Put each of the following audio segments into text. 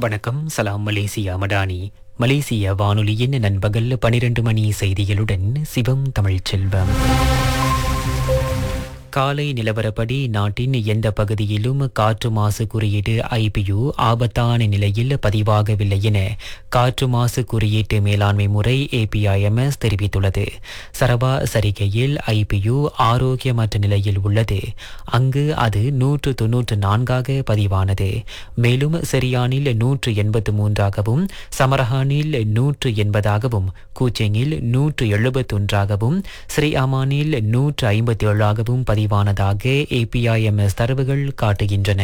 வணக்கம் சலாம் மலேசியா மடானி மலேசிய வானொலியின் நண்பகல் பனிரெண்டு மணி செய்திகளுடன் சிவம் தமிழ்ச்செல்வம் காலை நிலவரப்படி நாட்டின் எந்த பகுதியிலும் காற்று மாசு குறியீடு ஐபியு ஆபத்தான நிலையில் பதிவாகவில்லை என காற்று மாசு குறியீட்டு மேலாண்மை முறை ஏபிஐஎம்எஸ் தெரிவித்துள்ளது சரவா சரிகையில் ஐபியு ஆரோக்கியமற்ற நிலையில் உள்ளது அங்கு அது நூற்று தொன்னூற்று நான்காக பதிவானது மேலும் செரியானில் நூற்று எண்பத்து மூன்றாகவும் சமரஹானில் நூற்று எண்பதாகவும் கூச்செங்கில் நூற்று எழுபத்தொன்றாகவும் ஸ்ரீ அமானில் நூற்று ஐம்பத்தி ஏழாகவும் பதிவானதாக ஏபிஐஎம்எஸ் தரவுகள் காட்டுகின்றன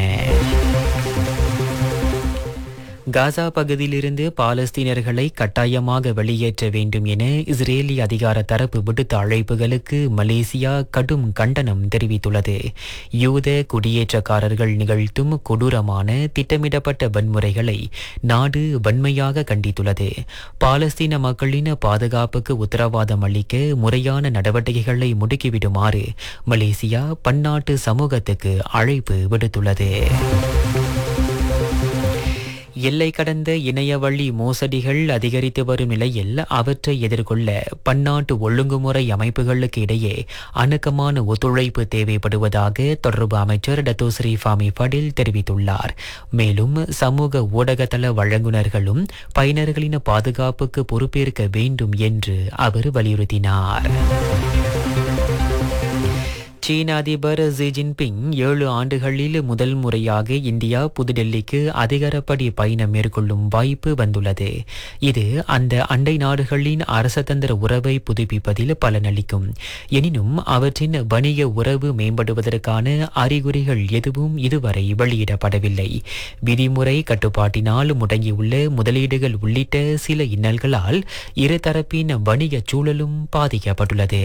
காசா பகுதியிலிருந்து பாலஸ்தீனர்களை கட்டாயமாக வெளியேற்ற வேண்டும் என இஸ்ரேலி அதிகார தரப்பு விடுத்த அழைப்புகளுக்கு மலேசியா கடும் கண்டனம் தெரிவித்துள்ளது யூத குடியேற்றக்காரர்கள் நிகழ்த்தும் கொடூரமான திட்டமிடப்பட்ட வன்முறைகளை நாடு வன்மையாக கண்டித்துள்ளது பாலஸ்தீன மக்களின் பாதுகாப்புக்கு உத்தரவாதம் அளிக்க முறையான நடவடிக்கைகளை முடுக்கிவிடுமாறு மலேசியா பன்னாட்டு சமூகத்துக்கு அழைப்பு விடுத்துள்ளது எல்லை கடந்த இணையவழி மோசடிகள் அதிகரித்து வரும் நிலையில் அவற்றை எதிர்கொள்ள பன்னாட்டு ஒழுங்குமுறை அமைப்புகளுக்கு இடையே அணுக்கமான ஒத்துழைப்பு தேவைப்படுவதாக தொடர்பு அமைச்சர் டத்தோஸ்ரீ ஃபாமி படில் தெரிவித்துள்ளார் மேலும் சமூக ஊடகத்தள வழங்குனர்களும் பயனர்களின் பாதுகாப்புக்கு பொறுப்பேற்க வேண்டும் என்று அவர் வலியுறுத்தினார் சீன அதிபர் ஜி ஜின்பிங் ஏழு ஆண்டுகளில் முதல் முறையாக இந்தியா புதுடெல்லிக்கு அதிகாரப்படி பயணம் மேற்கொள்ளும் வாய்ப்பு வந்துள்ளது இது அந்த அண்டை நாடுகளின் அரசதந்திர உறவை புதுப்பிப்பதில் பலனளிக்கும் எனினும் அவற்றின் வணிக உறவு மேம்படுவதற்கான அறிகுறிகள் எதுவும் இதுவரை வெளியிடப்படவில்லை விதிமுறை கட்டுப்பாட்டினால் முடங்கியுள்ள முதலீடுகள் உள்ளிட்ட சில இன்னல்களால் இருதரப்பின் வணிக சூழலும் பாதிக்கப்பட்டுள்ளது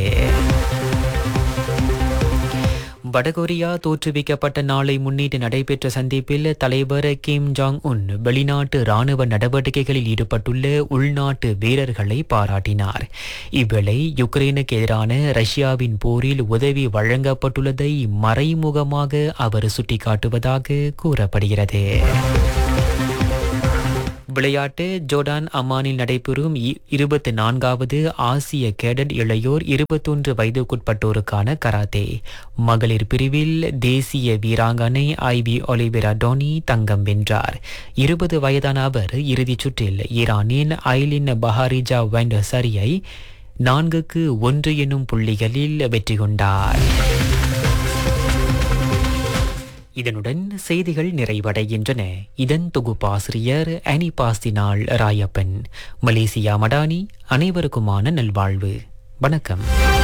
வடகொரியா தோற்றுவிக்கப்பட்ட நாளை முன்னிட்டு நடைபெற்ற சந்திப்பில் தலைவர் கிம் ஜாங் உன் வெளிநாட்டு ராணுவ நடவடிக்கைகளில் ஈடுபட்டுள்ள உள்நாட்டு வீரர்களை பாராட்டினார் இவ்வேளை யுக்ரைனுக்கு எதிரான ரஷ்யாவின் போரில் உதவி வழங்கப்பட்டுள்ளதை மறைமுகமாக அவர் சுட்டிக்காட்டுவதாக கூறப்படுகிறது விளையாட்டு ஜோர்டான் அம்மானில் நடைபெறும் இருபத்தி நான்காவது ஆசிய கேடட் இளையோர் இருபத்தொன்று வயதுக்குட்பட்டோருக்கான கராத்தே மகளிர் பிரிவில் தேசிய வீராங்கனை ஐவி ஒலிவிரா டோனி தங்கம் வென்றார் இருபது வயதான அவர் இறுதிச் சுற்றில் ஈரானின் ஐலின் பஹாரிஜா வெண்ட் சரியை நான்குக்கு ஒன்று எனும் புள்ளிகளில் வெற்றி கொண்டார் இதனுடன் செய்திகள் நிறைவடைகின்றன இதன் தொகுப்பாசிரியர் அனி பாஸ்தினாள் ராயப்பன் மலேசியா மடானி அனைவருக்குமான நல்வாழ்வு வணக்கம்